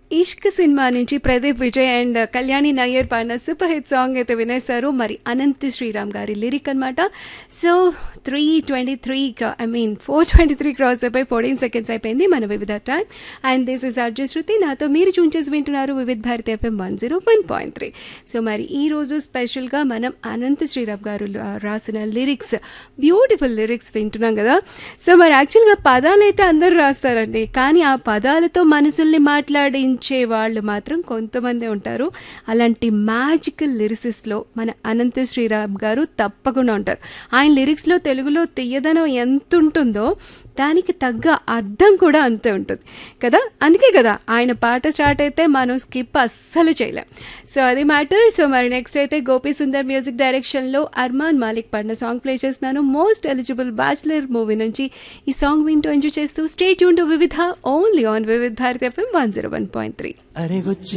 ఇష్క్ cinema నుంచి Pradeep Vijay and Kalyani Nayyar పాడిన super hit song అయితే వినేశారు మరి అనంత్ శ్రీరామ్ గారి లిరిక్ అనమాట so three twenty three I mean four twenty three cross అయిపోయి ఫోర్టీన్ సెకండ్స్ అయిపోయింది మన Vividh time and this is Arju Shruti నాతో మీరు చూన్ చేసి వింటున్నారు Vividh Bharati FM one zero one point three so మరి ఈ రోజు స్పెషల్గా మనం అనంత్ శ్రీరామ్ గారు లా- రాసిన లిరిక్స్ బ్యూటిఫుల్ లిరిక్స్ వింటున్నాం కదా సో మరి యాక్చువల్గా పదాలు అయితే అందరూ రాస్తారండి కానీ ఆ పదాలతో మనసుల్ని మాట్లాడించే వాళ్ళు మాత్రం కొంతమంది ఉంటారు అలాంటి మ్యాజికల్ లిరిసిస్లో మన అనంత శ్రీరామ్ గారు తప్పకుండా ఉంటారు ఆయన లిరిక్స్లో తెలుగులో తీయదనం ఎంత ఉంటుందో దానికి తగ్గ అర్థం కూడా అంతే ఉంటుంది కదా అందుకే కదా ఆయన పాట స్టార్ట్ అయితే మనం స్కిప్ అస్సలు చేయలేం సో అది మ్యాటర్ సో మరి నెక్స్ట్ అయితే గోపి సుందర్ మ్యూజిక్ డైరెక్షన్లో అర్మాన్ మాలిక్ పాడిన సాంగ్ ప్లే చేస్తున్నాను మోస్ట్ ఎలిజిబుల్ బ్యాచులర్ మూవీ నుంచి ఈ సాంగ్ వింటూ ఎంజాయ్ చేస్తూ స్టేట్ యూన్ టు వివిధ only on Vividh Bharati FM one zero one point three అరే గుచ్చి